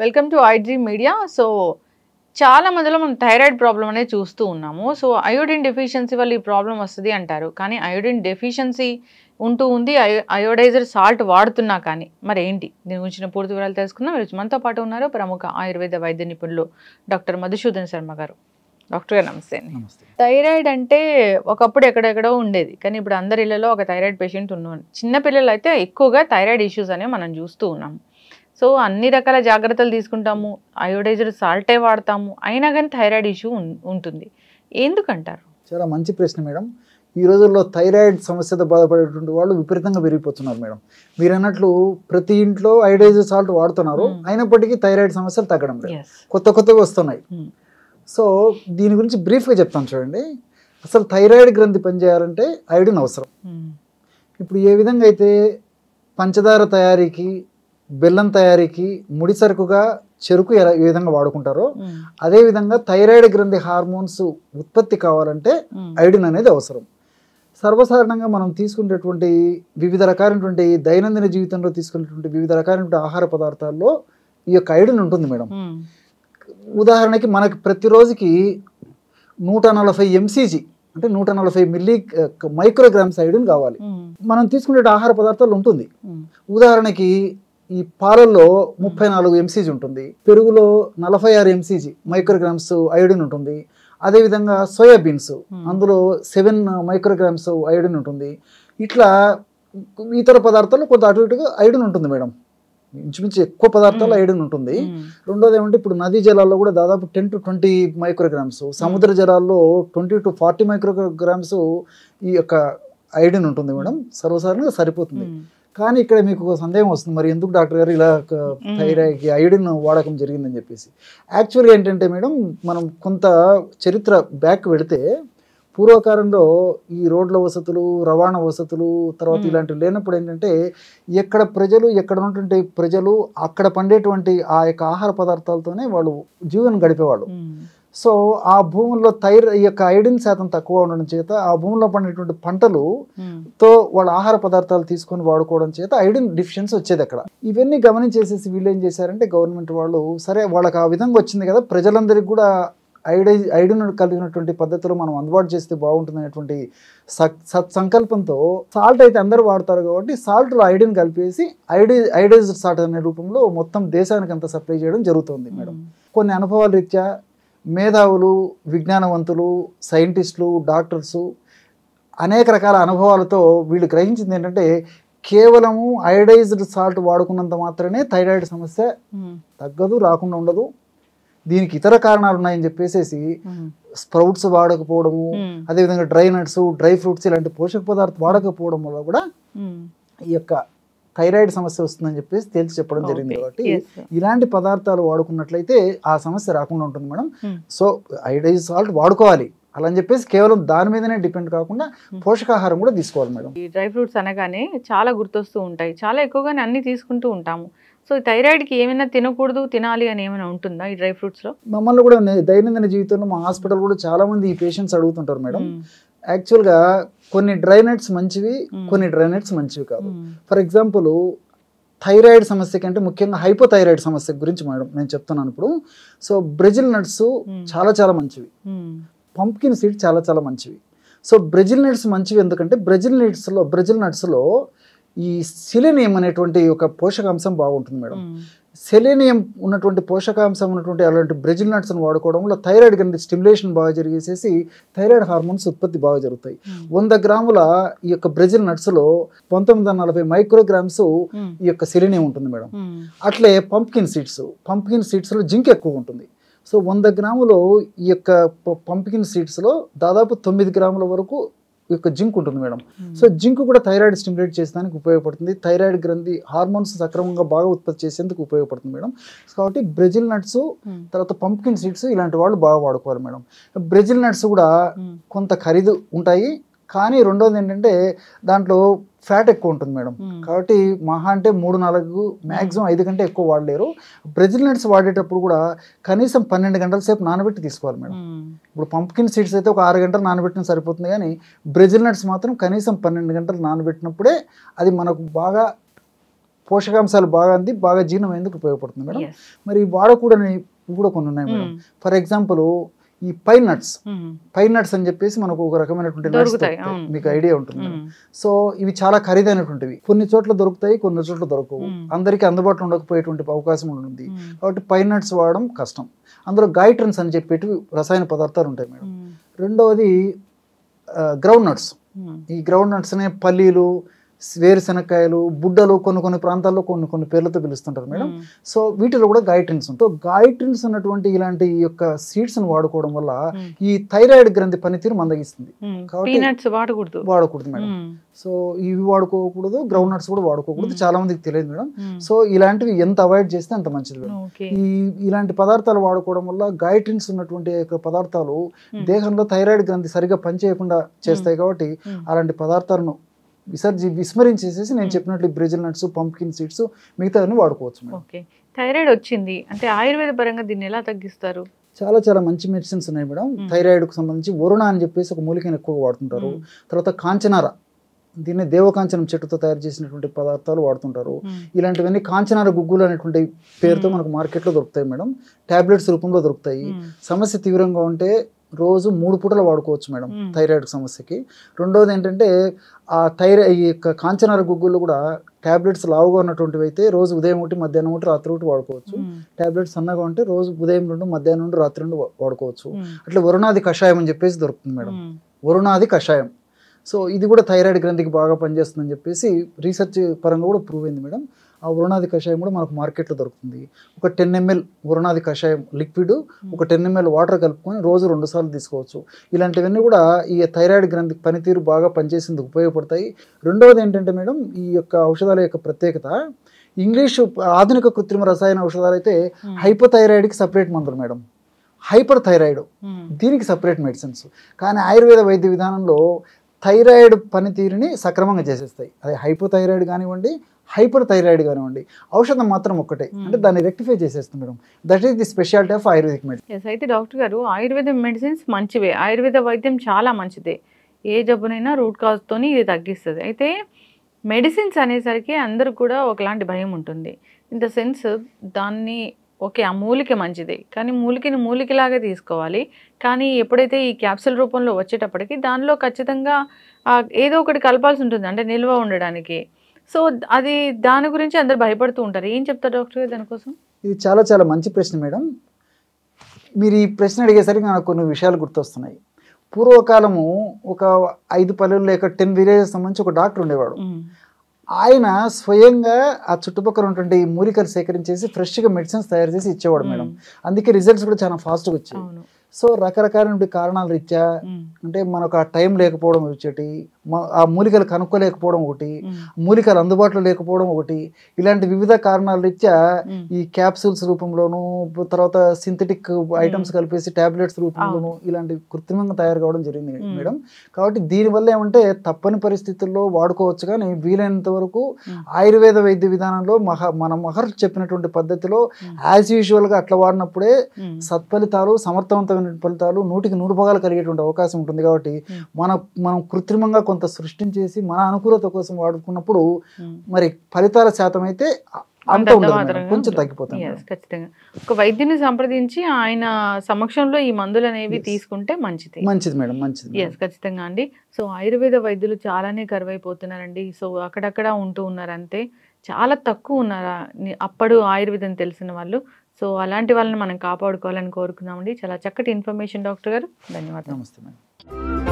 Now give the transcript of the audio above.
Welcome to IG media so చాలా మందిలో మనం థైరాయిడ్ ప్రాబ్లం అనేది చూస్తూ ఉన్నాము సో అయోడిన్ డెఫిషియన్సీ వల్ల ఈ ప్రాబ్లం వస్తుంది అంటారు కానీ అయోడిన్ డెఫిషియన్సీ ఉంటూ ఉంది అయో అయోడైజర్ సాల్ట్ వాడుతున్నా కానీ మరి ఏంటి దీని గురించిన పూర్తి వివరాలు తెలుసుకుందాం ఈరోజు మనతో పాటు ఉన్నారు ప్రముఖ ఆయుర్వేద వైద్య నిపుణులు డాక్టర్ మధుసూదన్ శర్మ గారు డాక్టర్ గారు నమస్తే అండి నమస్తే థైరాయిడ్ అంటే ఒకప్పుడు ఎక్కడెక్కడో ఉండేది కానీ ఇప్పుడు అందరి ఇళ్లలో ఒక థైరాయిడ్ పేషెంట్ ఉన్నాను చిన్న పిల్లలు అయితే ఎక్కువగా థైరాయిడ్ ఇష్యూస్ అనేవి మనం చూస్తూ ఉన్నాం సో అన్ని రకాల జాగ్రత్తలు తీసుకుంటాము అయోడైజర్ సాల్టే వాడతాము అయినా కానీ థైరాయిడ్ ఇష్యూ ఉంటుంది ఎందుకంటారు చాలా మంచి ప్రశ్న మేడం ఈ రోజుల్లో థైరాయిడ్ సమస్యతో బాధపడేటువంటి వాళ్ళు విపరీతంగా పెరిగిపోతున్నారు మేడం మీరు అన్నట్లు ప్రతి ఇంట్లో ఐడైజర్ సాల్ట్ వాడుతున్నారు Hmm. అయినప్పటికీ థైరాయిడ్ సమస్యలు తగ్గడం లేదు ఎస్ కొత్త కొత్తగా వస్తున్నాయి సో దీని గురించి బ్రీఫ్గా చెప్తాను చూడండి అసలు థైరాయిడ్ గ్రంథి పనిచేయాలంటే ఐడిన్ అవసరం ఇప్పుడు ఏ విధంగా అయితే పంచదార తయారీకి బెల్లం తయారీకి ముడి సరుకుగా చెరుకు ఎలా ఏ విధంగా వాడుకుంటారో అదేవిధంగా థైరాయిడ్ గ్రంథి హార్మోన్స్ ఉత్పత్తి కావాలంటే ఐడిన్ అనేది అవసరం సర్వసాధారణంగా మనం తీసుకునేటువంటి వివిధ రకాలైనటువంటి దైనందిన జీవితంలో తీసుకునేటువంటి వివిధ రకాలైనటువంటి ఆహార పదార్థాల్లో ఈ యొక్క ఐడిన్ ఉంటుంది మేడం ఉదాహరణకి మనకి ప్రతిరోజుకి నూట నలభై ఎంసీజీ అంటే నూట నలభై మిల్లీ మైక్రోగ్రామ్స్ ఐడిన్ కావాలి మనం తీసుకునే ఆహార పదార్థాలు ఉంటుంది ఉదాహరణకి ఈ పాలల్లో ముప్పై నాలుగు ఎంసీజీ ఉంటుంది పెరుగులో నలభై ఆరు ఎంసీజీ మైక్రోగ్రామ్స్ ఐడిన్ ఉంటుంది అదేవిధంగా సోయాబీన్స్ అందులో సెవెన్ మైక్రోగ్రామ్స్ ఐడిన్ ఉంటుంది ఇట్లా ఇతర పదార్థాలు కొంత అటు ఇటుగా ఐడిన్ ఉంటుంది మేడం ఇంచుమించు ఎక్కువ పదార్థాలు Hmm. ఐడిన్ ఉంటుంది రెండోది ఏమంటే ఇప్పుడు నదీ జలాల్లో కూడా దాదాపు టెన్ టు ట్వంటీ మైక్రోగ్రామ్స్ సముద్ర జలాల్లో ట్వంటీ టు ఫార్టీ మైక్రోగ్రామ్స్ ఈ యొక్క ఐడిన్ ఉంటుంది మేడం సర్వసాధారణంగా సరిపోతుంది కానీ ఇక్కడ మీకు ఒక సందేహం వస్తుంది మరి ఎందుకు డాక్టర్ గారు ఇలా థైరాయిడ్కి ఐడిన్ వాడకం జరిగిందని చెప్పేసి యాక్చువల్గా ఏంటంటే మేడం మనం కొంత చరిత్ర బ్యాక్ వెళితే పూర్వకాలంలో ఈ రోడ్ల వసతులు రవాణా వసతులు తర్వాత మ్మ్. ఇలాంటివి లేనప్పుడు ఏంటంటే ఎక్కడ ప్రజలు ఎక్కడ ఉన్నటువంటి ప్రజలు అక్కడ పండేటువంటి ఆ యొక్క ఆహార పదార్థాలతోనే వాళ్ళు జీవనం గడిపేవాళ్ళు సో ఆ భూముల్లో థైర్ ఈ యొక్క ఐడిన్ శాతం తక్కువ ఉండడం చేత ఆ భూమిలో పండేటువంటి పంటలు తో వాళ్ళ ఆహార పదార్థాలు తీసుకొని వాడుకోవడం చేత ఐడిన్ డిఫిషియన్సీ వచ్చేది అక్కడ ఇవన్నీ గమనించేసేసి వీళ్ళు ఏం చేశారంటే గవర్నమెంట్ వాళ్ళు సరే వాళ్ళకి ఆ విధంగా వచ్చింది కదా ప్రజలందరికీ కూడా ఐడై ఐడిన్ కలిగినటువంటి పద్ధతిలో మనం అందుబాటు చేస్తే బాగుంటుంది అనేటువంటి సత్ సత్సంకల్పంతో సాల్ట్ అయితే అందరూ వాడతారు కాబట్టి సాల్ట్లో ఐడిన్ కలిపేసి ఐడి ఐడైజ్డ్ సాల్ట్ అనే రూపంలో మొత్తం దేశానికి అంతా సప్లై చేయడం జరుగుతుంది మేడం కొన్ని అనుభవాల రీత్యా మేధావులు విజ్ఞానవంతులు సైంటిస్టులు డాక్టర్సు అనేక రకాల అనుభవాలతో వీళ్ళు గ్రహించింది ఏంటంటే కేవలము ఐడైజ్డ్ సాల్ట్ వాడుకున్నంత మాత్రమే థైరాయిడ్ సమస్య తగ్గదు రాకుండా ఉండదు దీనికి ఇతర కారణాలు ఉన్నాయని చెప్పేసేసి స్ప్రౌట్స్ వాడకపోవడము అదేవిధంగా డ్రై నట్స్ డ్రై ఫ్రూట్స్ ఇలాంటి పోషక పదార్థాలు వాడకపోవడం వల్ల కూడా ఈ యొక్క థైరాయిడ్ సమస్య వస్తుందని చెప్పేసి తేల్చి చెప్పడం జరిగింది కాబట్టి ఇలాంటి పదార్థాలు వాడుకున్నట్లయితే ఆ సమస్య రాకుండా ఉంటుంది madam Hmm. So iodise salt వాడుకోవాలి అలా అని చెప్పేసి కేవలం దాని మీదనే డిపెండ్ కాకుండా పోషకాహారం కూడా తీసుకోవాలి మేడం ఈ డ్రై ఫ్రూట్స్ అనగానే చాలా గుర్తొస్తూ ఉంటాయి చాలా ఎక్కువగానే అన్ని తీసుకుంటూ ఉంటాము సో థైరాయిడ్కి ఏమైనా తినకూడదు తినాలి అని ఏమైనా ఉంటుందా ఈ డ్రై ఫ్రూట్స్లో మమ్మల్ని కూడా నే- దైనందిన జీవితంలో మా హాస్పిటల్ కూడా చాలా మంది ఈ పేషెంట్స్ అడుగుతుంటారు మేడం యాక్చువల్గా కొన్ని డ్రై నట్స్ మంచివి Hmm. కొన్ని డ్రై నట్స్ మంచివి కాదు ఫర్ ఎగ్జాంపుల్ థైరాయిడ్ సమస్య కంటే ముఖ్యంగా హైపోథైరాయిడ్ సమస్య గురించి మేడం నేను చెప్తున్నాను ఇప్పుడు సో బ్రెజిల్ నట్స్ చాలా చాలా మంచివి పంప్కిన్ సీడ్ చాలా చాలా మంచివి సో బ్రెజిల్ నట్స్ మంచివి ఎందుకంటే బ్రెజిల్ నట్స్లో బ్రెజిల్ నట్స్లో ఈ సిలినియం అనేటువంటి ఒక పోషకాంశం బాగుంటుంది మేడం సెలేనియం ఉన్నటువంటి పోషకాంశం ఉన్నటువంటి అలాంటి బ్రెజిల్ నట్స్ని వాడుకోవడం వల్ల థైరాయిడ్ కింద స్టిమ్యులేషన్ బాగా జరిగేసేసి థైరాయిడ్ హార్మోన్స్ ఉత్పత్తి బాగా జరుగుతాయి వంద గ్రాముల ఈ యొక్క బ్రెజిల్ నట్స్లో పంతొమ్మిది వందల నలభై మైక్రోగ్రామ్స్ ఈ యొక్క సెలీనియం ఉంటుంది మేడం అట్లే పంప్కిన్ సీడ్స్ పంప్కిన్ సీడ్స్లో జింక్ ఎక్కువ ఉంటుంది సో వంద గ్రాములు ఈ యొక్క పంప్కిన్ సీడ్స్లో దాదాపు తొమ్మిది గ్రాముల వరకు ఈ యొక్క జింక్ ఉంటుంది మేడం సో జింక్ కూడా థైరాయిడ్ స్టిమ్యులేట్ చేసేదానికి ఉపయోగపడుతుంది థైరాయిడ్ గ్రంథి హార్మోన్స్ సక్రమంగా బాగా ఉత్పత్తి చేసేందుకు ఉపయోగపడుతుంది మేడం కాబట్టి బ్రెజిల్ నట్స్ తర్వాత పంప్కిన్ సీడ్స్ ఇలాంటి వాళ్ళు బాగా వాడుకోవాలి మేడం బ్రెజిల్ నట్స్ కూడా కొంత ఖరీదు ఉంటాయి కానీ రెండోది ఏంటంటే దాంట్లో ఫ్యాట్ ఎక్కువ ఉంటుంది మేడం కాబట్టి మహా అంటే మూడు నాలుగు మ్యాక్సిమం ఐదు కంటే ఎక్కువ వాడలేరు బ్రెజిల్ నట్స్ వాడేటప్పుడు కూడా కనీసం పన్నెండు గంటల సేపు నానబెట్టి తీసుకోవాలి మేడం ఇప్పుడు పంప్కిన్ సీడ్స్ అయితే ఒక ఆరు గంటలు నానబెట్టిన సరిపోతుంది కానీ బ్రెజిల్ నట్స్ మాత్రం కనీసం పన్నెండు గంటలు నానబెట్టినప్పుడే అది మనకు బాగా పోషకాంశాలు బాగా అంది బాగా జీర్ణమయ్యేందుకు ఉపయోగపడుతుంది మేడం Yes. మరి వాడకూడని కూడా కొన్ని ఉన్నాయి మేడం మ్మ్. ఫర్ ఎగ్జాంపుల్ ఈ పైన్ నట్స్ మ్మ్. పైన్ నట్స్ అని చెప్పేసి మనకు ఒక రకమైనటువంటి nuts దొరుకుతాయి, దొరుకుతాయి. అవును. మీకు ఐడియా ఉంటుంది మేడం. మ్మ్. సో ఇవి చాలా ఖరీదైనటువంటివి కొన్ని చోట్ల దొరుకుతాయి కొన్ని చోట్ల దొరకవు మ్మ్. అందరికీ అందుబాటులో ఉండకపోయేటువంటి అవకాశం ఉంటుంది మ్మ్. కాబట్టి పైన్ నట్స్ వాడడం కష్టం అందులో గైట్రన్స్ అని చెప్పేటి రసాయన పదార్థాలు ఉంటాయి మేడం మ్మ్. రెండవది గ్రౌండ్ నట్స్ మ్మ్. ఈ గ్రౌండ్ నట్స్నే పల్లీలు వేరుశనక్కాయలు బుడ్డలు కొన్ని కొన్ని ప్రాంతాల్లో కొన్ని కొన్ని పేర్లతో పిలుస్తుంటారు మేడం మ్మ్. సో వీటిలో కూడా గాయట్రిన్స్ ఉంటాయి గాయట్రిన్స్ ఉన్నటువంటి ఇలాంటి ఈ యొక్క సీడ్స్ వాడుకోవడం వల్ల మ్మ్. ఈ థైరాయిడ్ గ్రంథి పనితీరు మందగిస్తుంది మ్మ్. కాబట్టి- పీనట్స్ వాడకూడదు వాడకూడదు మేడం మ్మ్. సో ఇవి వాడుకోకూడదు గ్రౌండ్ నట్స్ కూడా వాడుకోకూడదు మ్మ్. చాలా మందికి తెలియదు మేడం మ్మ్. సో ఇలాంటివి ఎంత అవాయిడ్ చేస్తే అంత మంచిది మేడం ఓకే ఈ ఇలాంటి పదార్థాలు వాడుకోవడం వల్ల గాయట్రిన్స్ ఉన్నటువంటి యొక్క పదార్థాలు మ్మ్. దేహంలో థైరాయిడ్ గ్రంథి సరిగా పనిచేయకుండా చేస్తాయి కాబట్టి మ్మ్. అలాంటి పదార్థాలను విసర్జి విస్మరించేసేసి నేను మ్మ్. చెప్పినట్లు బ్రెజిల్ నట్స్ పంప్కిన్ సీడ్స్ మిగతావన్నీ వాడుకోవచ్చు మేడం ఓకే థైరాయిడ్ వచ్చింది అంటే ఆయుర్వేద పరంగా దీన్ని ఎలా తగ్గిస్తారు చాలా చాలా మంచి మెడిసిన్స్ ఉన్నాయి మేడం మ్మ్. థైరాయిడ్ కు సంబంధించి వరుణ అని చెప్పేసి ఒక మూలికను ఎక్కువగా వాడుతుంటారు మ్మ్. తర్వాత కాంచనార దీన్ని దేవకాంచనం చెట్టుతో తయారు చేసినటువంటి పదార్థాలు వాడుతుంటారు మ్మ్. ఇలాంటివన్నీ కాంచనార గుగ్గులు అనేటువంటి పేరుతో మ్మ్. మనకు మార్కెట్లో దొరుకుతాయి మేడం టాబ్లెట్స్ రూపంలో దొరుకుతాయి మ్మ్. సమస్య తీవ్రంగా ఉంటే రోజు మూడు పూటలు వాడుకోవచ్చు మేడం మ్మ్. థైరాయిడ్ సమస్యకి రెండోది ఏంటంటే ఆ థైరాయిడ్ ఈ యొక్క కాంచనార గుగ్గులు కూడా టాబ్లెట్స్ లావుగా ఉన్నటువంటివి అయితే రోజు ఉదయం ఒకటి మధ్యాహ్నం ఒకటి రాత్రి ఒకటి వాడుకోవచ్చు మ్మ్. టాబ్లెట్స్ సన్నగా ఉంటే రోజు ఉదయం రెండు మధ్యాహ్నం నుండి రాత్రి నుండి వా- వాడుకోవచ్చు మ్మ్. అట్లా వరుణాది కషాయం అని చెప్పేసి దొరుకుతుంది మేడం మ్మ్. వరుణాది కషాయం సో ఇది కూడా థైరాయిడ్ గ్రంథికి బాగా పనిచేస్తుందని చెప్పేసి రీసెర్చ్ పరంగా కూడా ప్రూవ్ అయింది మేడం ఆ వరుణాది కషాయం కూడా మనకు మార్కెట్లో దొరుకుతుంది ఒక టెన్ ఎంఎల్ వరుణాది కషాయం లిక్విడ్ ఒక టెన్ ఎంఎల్ వాటర్ కలుపుకొని రోజు రెండు సార్లు తీసుకోవచ్చు ఇలాంటివన్నీ కూడా ఈ థైరాయిడ్ గ్రంథి పనితీరు బాగా పనిచేసేందుకు ఉపయోగపడతాయి రెండవది ఏంటంటే మేడం ఈ యొక్క ఔషధాల యొక్క ప్రత్యేకత ఇంగ్లీషు ఆధునిక కృత్రిమ రసాయన ఔషధాలు అయితే మ్మ్. హైపోథైరాయిడ్కి సపరేట్ మందులు మేడం హైపర్ థైరాయిడ్ మ్మ్. దీనికి సపరేట్ మెడిసిన్స్ కానీ ఆయుర్వేద వైద్య విధానంలో థైరాయిడ్ పనితీరుని సక్రమంగా చేసేస్తాయి అదే హైపోథైరాయిడ్ కానివ్వండి హైపర్ థైరాయిడ్ కానివ్వండి ఔషధం మాత్రం ఒక్కటే Hmm. అంటే దాన్ని రెక్టిఫై చేసేస్తుంది madam that is the speciality of ayurvedic medicine yes అయితే డాక్టర్ గారు ఆయుర్వేద మెడిసిన్స్ మంచివే ఆయుర్వేద వైద్యం చాలా మంచిదే ఏ జబ్బునైనా రూట్ కాజ్తోని ఇది తగ్గిస్తుంది అయితే మెడిసిన్స్ అనేసరికి అందరికి కూడా ఒకలాంటి భయం ఉంటుంది ఇన్ ద సెన్స్ దాన్ని ఓకే ఆ మూలిక మంచిదే కానీ మూలికని మూలికలాగా తీసుకోవాలి కానీ ఎప్పుడైతే ఈ క్యాప్సూల్ రూపంలో వచ్చేటప్పటికి దానిలో ఖచ్చితంగా ఆ, ఏదో ఒకటి కలపాల్సి ఉంటుంది అంటే నిల్వ ఉండడానికి సో అది దాని గురించి అందరు భయపడుతూ ఉంటారు ఏం చెప్తారు డాక్టర్ గారు దానికోసం ఇది చాలా చాలా మంచి ప్రశ్న మేడం మీరు ఈ ప్రశ్న అడిగేసరికి నాకు కొన్ని విషయాలు గుర్తొస్తున్నాయి పూర్వకాలము ఒక ఐదు పల్లెలు లేక టెన్ విలేజెస్ సంబంధించి ఒక డాక్టర్ ఉండేవాడు మ్మ్. ఆయన స్వయంగా ఆ చుట్టుపక్కల ఉన్నటువంటి ఈ మూలికలు సేకరించేసి ఫ్రెష్గా మెడిసిన్స్ తయారు చేసి ఇచ్చేవాడు మేడం మ్మ్. అందుకే రిజల్ట్స్ కూడా చాలా ఫాస్ట్గా వచ్చాయి అవును సో రకరకాల కారణాల రీత్యా మ్మ్. అంటే మనకు ఆ టైం లేకపోవడం ఒకటి మ- ఆ మూలికలు కనుక్కోలేకపోవడం ఒకటి మ్మ్. మూలికలు అందుబాటులో లేకపోవడం ఒకటి ఇలాంటి వివిధ కారణాల రీత్యా మ్మ్. ఈ క్యాప్సూల్స్ రూపంలోను తర్వాత సింథటిక్ ఐటమ్స్ కలిపేసి టాబ్లెట్స్ రూపంలోను ఇలాంటి కృత్రిమంగా తయారు కావడం జరిగింది మ్మ్. మేడం కాబట్టి దీనివల్ల ఏమంటే తప్పని పరిస్థితుల్లో వాడుకోవచ్చు కానీ వీలైనంత వరకు మ్మ్. ఆయుర్వేద వైద్య విధానంలో మహా మన మహర్షి చెప్పినటువంటి పద్ధతిలో మ్మ్. యాజ్ యూజువల్గా అట్లా వాడినప్పుడే మ్మ్. సత్ఫలితాలు సమర్థవంతమైన ఫలితాలు నూటికి నూరు భాగాలు కలిగేటువంటి అవకాశం ఉంటుంది కాబట్టి మ్మ్. మన మనం కృత్రిమంగా కొంత సృష్టించేసి మన అనుకూలత కోసం వాడుకున్నప్పుడు మ్మ్. మరి ఫలితాల శాతం అయితే అ- అంత అంత ఉండదు మేడం. మాత్రంగా కొంచెం ఉంటుంది. తగ్గిపోతుంది Yes, మేడం. ఖచ్చితంగా ఒక వైద్యుని సంప్రదించి ఆయన సమక్షంలో ఈ మందులు అనేవి Yes. తీసుకుంటే మంచిది మంచిది మేడం మంచిది మేడం. ఎస్ ఖచ్చితంగా అండి సో ఆయుర్వేద వైద్యులు చాలానే కరువైపోతున్నారండి సో అక్కడక్కడ ఉంటూ ఉన్నారు అంతే చాలా తక్కువ ఉన్నారా ని- అప్పుడు ఆయుర్వేదం తెలిసిన వాళ్ళు సో అలాంటి వాళ్ళని మనం కాపాడుకోవాలని కోరుకున్నామండి చాలా చక్కటి ఇన్ఫర్మేషన్ డాక్టర్ గారు ధన్యవాదాలు నమస్తే మేడం